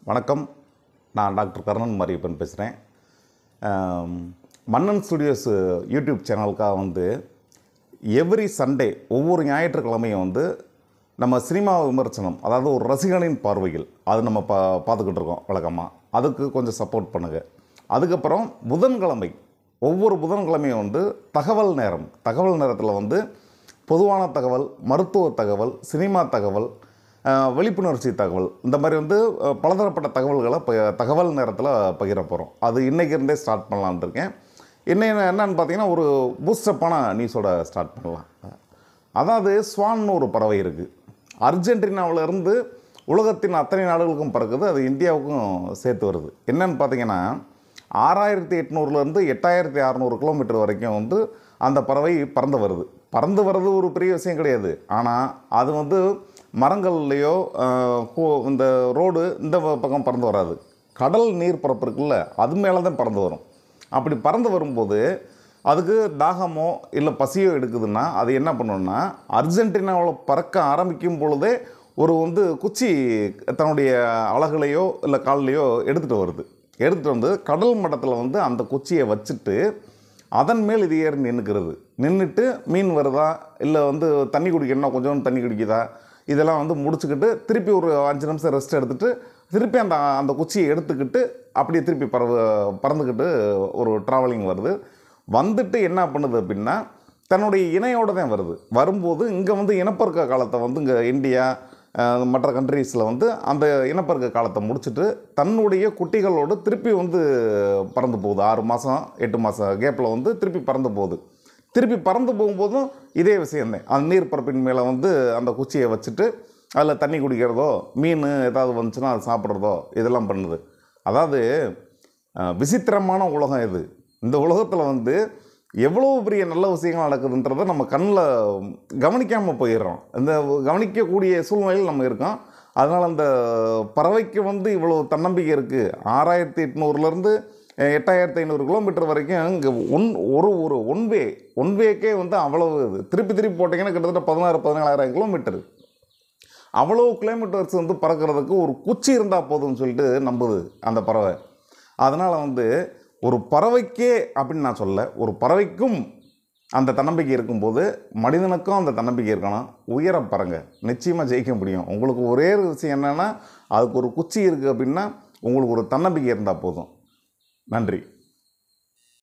வணக்கம் நான் டாக்டர் கர்ணன் மாரியப்பன் பேசுகிறேன் மன்னன் ஸ்டுடியோஸ் யூடியூப் சேனலுக்காக வந்து எவ்ரி சண்டே ஒவ்வொரு ஞாயிற்றுக்கிழமையும் வந்து நம்ம சினிமா விமர்சனம் அதாவது ஒரு ரசிகனின் பார்வையில் அது நம்ம பா பார்த்துக்கிட்டு இருக்கோம் வழக்கமாக அதுக்கு கொஞ்சம் சப்போர்ட் பண்ணுங்கள் அதுக்கப்புறம் புதன்கிழமை ஒவ்வொரு புதன்கிழமையும் வந்து தகவல் நேரம் தகவல் நேரத்தில் வந்து பொதுவான தகவல் மருத்துவ தகவல் சினிமா தகவல் அஹ், விழிப்புணர்ச்சி தகவல் இந்த மாதிரி வந்து அஹ், பலதரப்பட்ட தகவல்களை ப தகவல் நேரத்தில் பகிர போகிறோம் அது இன்றைக்கி இருந்தே ஸ்டார்ட் பண்ணலான்னு இருக்கேன் இன்னும் என்னன்னு பார்த்தீங்கன்னா ஒரு பூஸ்டப்பான நியூஸோட ஸ்டார்ட் பண்ணலாம் அதாவது ஸ்வான்னு ஒரு பறவை இருக்குது அர்ஜென்டினாவுல இருந்து உலகத்தின் அத்தனை நாடுகளுக்கும் பறக்குது அது இந்தியாவுக்கும் சேர்த்து வருது என்னன்னு பார்த்தீங்கன்னா ஆறாயிரத்தி எட்நூறுலேருந்து எட்டாயிரத்தி அறநூறு கிலோமீட்டர் வரைக்கும் வந்து அந்த பறவை பறந்து வருது பறந்து வர்றது ஒரு பெரிய விஷயம் கிடையாது ஆனால் அது வந்து மரங்கள்லேயோ ஆஹ், கோ- இந்த ரோடு இந்த பக்கம் பறந்து வராது கடல் நீர் பரப்பு இருக்குல்ல அது மேலே தான் பறந்து வரும் அப்படி பறந்து வரும்போது அதுக்கு தாகமோ இல்லை பசியோ எடுக்குதுன்னா அது என்ன பண்ணுன்னா அர்ஜென்டினாவில் பறக்க ஆரம்பிக்கும் பொழுதே ஒரு வந்து குச்சி தன்னுடைய அலகுலையோ இல்லை கால்லையோ எடுத்துகிட்டு வருது எடுத்துகிட்டு வந்து கடல் மட்டத்தில் வந்து அந்த குச்சியை வச்சுட்டு அதன் மேல் இது ஏறி நின்றுக்கிறது நின்றுட்டு மீன் வருதா இல்லை வந்து தண்ணி குடிக்கணும்னா கொஞ்சம் தண்ணி குடிக்குதா இதெல்லாம் வந்து முடிச்சுக்கிட்டு திருப்பி ஒரு அஞ்சு நிமிஷம் ரெஸ்ட் எடுத்துட்டு திருப்பி அந்த அந்த குச்சியை எடுத்துக்கிட்டு அப்படியே திருப்பி பறவு பறந்துக்கிட்டு ஒரு ட்ராவலிங் வருது வந்துட்டு என்ன பண்ணுது அப்படின்னா தன்னுடைய இணையோட தான் வருது வரும்போது இங்கே வந்து இனப்பெருக்க காலத்தை வந்து இங்கே இந்தியா அஹ், மற்ற கண்ட்ரீஸில் வந்து அந்த இனப்பெருக்க காலத்தை முடிச்சுட்டு தன்னுடைய குட்டிகளோடு திருப்பி வந்து பறந்து போகுது ஆறு மாதம் எட்டு மாதம் கேப்பில் வந்து திருப்பி பறந்து போகுது திருப்பி பறந்து போகும்போதும் இதே விஷயம்தான் அந்த நீர் பரப்பின் மேலே வந்து அந்த குச்சியை வச்சுட்டு அதில் தண்ணி குடிக்கிறதோ மீன் ஏதாவது வந்துச்சுன்னா அது சாப்பிட்றதோ இதெல்லாம் பண்ணுது அதாவது அஹ், விசித்திரமான உலகம் இது இந்த உலகத்தில் வந்து எவ்வளோ பெரிய நல்ல விஷயங்கள் நடக்குதுன்றதை நம்ம கண்ணில் கவனிக்காமல் போயிடுறோம் இந்த கவனிக்கக்கூடிய சூழ்நிலையில் நம்ம இருக்கோம் அதனால் அந்த பறவைக்கு வந்து இவ்வளோ தன்னம்பிக்கை இருக்குது ஆறாயிரத்தி எட்நூறுலேருந்து எட்டாயிரத்தி ஐநூறு கிலோமீட்டர் வரைக்கும் இங்கே ஒன் ஒரு ஒரு ஒன் வே ஒன் வேக்கே வந்து அவ்வளவு இது திருப்பி திருப்பி போட்டிங்கன்னா கிட்டத்தட்ட பதினாறு பதினேழாயிரம் கிலோமீட்டர் அவ்வளோ கிலோமீட்டர்ஸ் வந்து பறக்கிறதுக்கு ஒரு குச்சி இருந்தால் போதும்னு சொல்லிட்டு நம்புது அந்த பறவை அதனால் வந்து ஒரு பறவைக்கே அப்படின்னு நான் சொல்ல ஒரு பறவைக்கும் அந்த தன்னம்பிக்கை இருக்கும்போது மனிதனுக்கும் அந்த தன்னம்பிக்கை இருக்கணும் உயர பறங்க நிச்சயமாக ஜெயிக்க முடியும் உங்களுக்கு ஒரே ஒரு விஷயம் என்னென்னா அதுக்கு ஒரு குச்சி இருக்குது அப்படின்னா உங்களுக்கு ஒரு தன்னம்பிக்கை இருந்தால் போதும் நன்றி